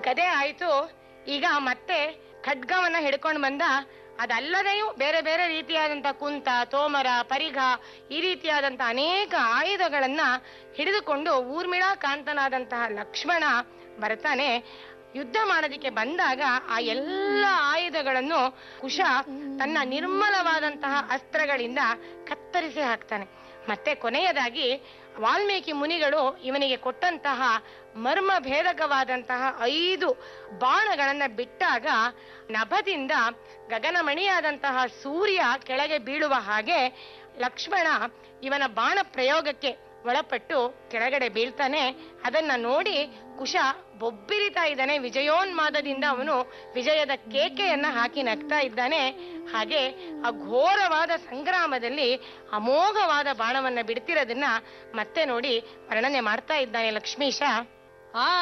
ಗದೆ ಆಯ್ತು ಈಗ ಮತ್ತೆ ಖಡ್ಗವನ್ನ ಹಿಡ್ಕೊಂಡು ಬಂದ ಅದಲ್ಲದೆಯೂ ಬೇರೆ ಬೇರೆ ರೀತಿಯಾದಂತ ಕುಂತ ತೋಮರ ಪರಿಘ ಈ ರೀತಿಯಾದಂತ ಅನೇಕ ಆಯುಧಗಳನ್ನ ಹಿಡಿದುಕೊಂಡು ಊರ್ಮಿಳಾ ಕಾಂತನಾದಂತಹ ಲಕ್ಷ್ಮಣ ಬರ್ತಾನೆ ಯುದ್ಧ ಮಾಡೋದಕ್ಕೆ ಬಂದಾಗ ಆ ಎಲ್ಲ ಆಯುಧಗಳನ್ನು ಕುಶ ತನ್ನ ನಿರ್ಮಲವಾದಂತಹ ಅಸ್ತ್ರಗಳಿಂದ ಕತ್ತರಿಸಿ ಹಾಕ್ತಾನೆ ಮತ್ತೆ ಕೊನೆಯದಾಗಿ ವಾಲ್ಮೀಕಿ ಮುನಿಗಳು ಇವನಿಗೆ ಕೊಟ್ಟಂತಹ ಮರ್ಮ ಭೇದಕವಾದಂತಹ ಐದು ಬಾಣಗಳನ್ನ ಬಿಟ್ಟಾಗ ನಭದಿಂದ ಗಗನಮಣಿಯಾದಂತಹ ಸೂರ್ಯ ಕೆಳಗೆ ಬೀಳುವ ಹಾಗೆ ಲಕ್ಷ್ಮಣ ಇವನ ಬಾಣ ಪ್ರಯೋಗಕ್ಕೆ ಒಳಪಟ್ಟು ಕೆಳಗಡೆ ಬೀಳ್ತಾನೆ ಅದನ್ನ ನೋಡಿ ಕುಶ ಬೊಬ್ಬಿರಿತಾ ಇದ್ದಾನೆ ವಿಜಯೋನ್ಮಾದದಿಂದ ಅವನು ವಿಜಯದ ಕೇಕೆಯನ್ನ ಹಾಕಿ ನಗ್ತಾ ಇದ್ದಾನೆ ಹಾಗೆ ಆ ಘೋರವಾದ ಸಂಗ್ರಾಮದಲ್ಲಿ ಅಮೋಘವಾದ ಬಾಣವನ್ನ ಬಿಡ್ತಿರೋದನ್ನ ಮತ್ತೆ ನೋಡಿ ವರ್ಣನೆ ಮಾಡ್ತಾ ಇದ್ದಾನೆ ಲಕ್ಷ್ಮೀಶ ಆ